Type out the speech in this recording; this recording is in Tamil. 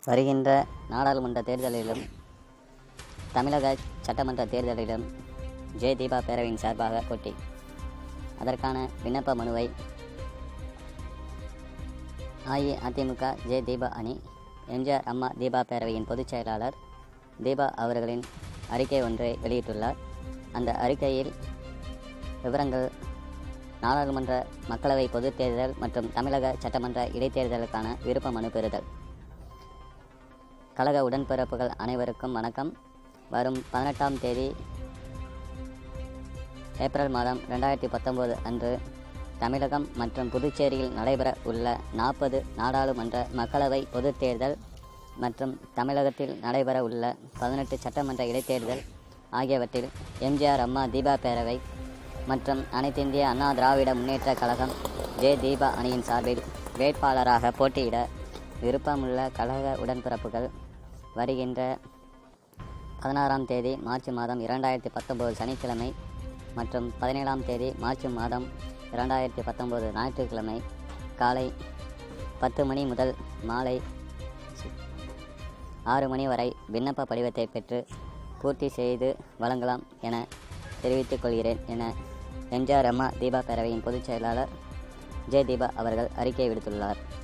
வருகின்ற நாடாளுமன்ற தேர்தலிலும் தமிழக சட்டமன்ற தேர்தலிலும் ஜெய தீபா பேரவையின் சார்பாக போட்டி அதற்கான விண்ணப்ப மனுவை அஇஅதிமுக ஜெய தீபா அணி எம்ஜிஆர் அம்மா தீபா பேரவையின் பொதுச் செயலாளர் தீபா அவர்களின் அறிக்கை ஒன்றை வெளியிட்டுள்ளார் அந்த அறிக்கையில் விவரங்கள் நாடாளுமன்ற மக்களவை பொதுத் தேர்தல் மற்றும் தமிழக சட்டமன்ற இடைத்தேர்தலுக்கான விருப்ப மனு பெறுதல் கழக உடன்பிறப்புகள் அனைவருக்கும் வணக்கம் வரும் பதினெட்டாம் தேதி ஏப்ரல் மாதம் ரெண்டாயிரத்தி பத்தொம்போது அன்று தமிழகம் மற்றும் புதுச்சேரியில் நடைபெற உள்ள நாற்பது நாடாளுமன்ற மக்களவை பொதுத் தேர்தல் மற்றும் தமிழகத்தில் நடைபெற உள்ள பதினெட்டு சட்டமன்ற இடைத்தேர்தல் ஆகியவற்றில் எம்ஜிஆர் அம்மா தீபா பேரவை மற்றும் அனைத்திந்திய அண்ணா திராவிட முன்னேற்றக் கழகம் ஜே தீபா அணியின் சார்பில் வேட்பாளராக போட்டியிட விருப்பமுள்ள கழக உடன்பிறப்புகள் வருகின்ற பதினாறாம் தேதி மார்ச் மாதம் இரண்டாயிரத்தி பத்தொம்போது சனிக்கிழமை மற்றும் பதினேழாம் தேதி மார்ச் மாதம் இரண்டாயிரத்தி பத்தொம்போது ஞாயிற்றுக்கிழமை காலை பத்து மணி முதல் மாலை ஆறு மணி வரை விண்ணப்ப படிவத்தை பெற்று பூர்த்தி செய்து வழங்கலாம் என தெரிவித்துக் கொள்கிறேன் என எம்ஜிஆர் அம்மா தீபா பேரவையின் பொதுச் செயலாளர் ஜெய தீபா அவர்கள் அறிக்கை விடுத்துள்ளார்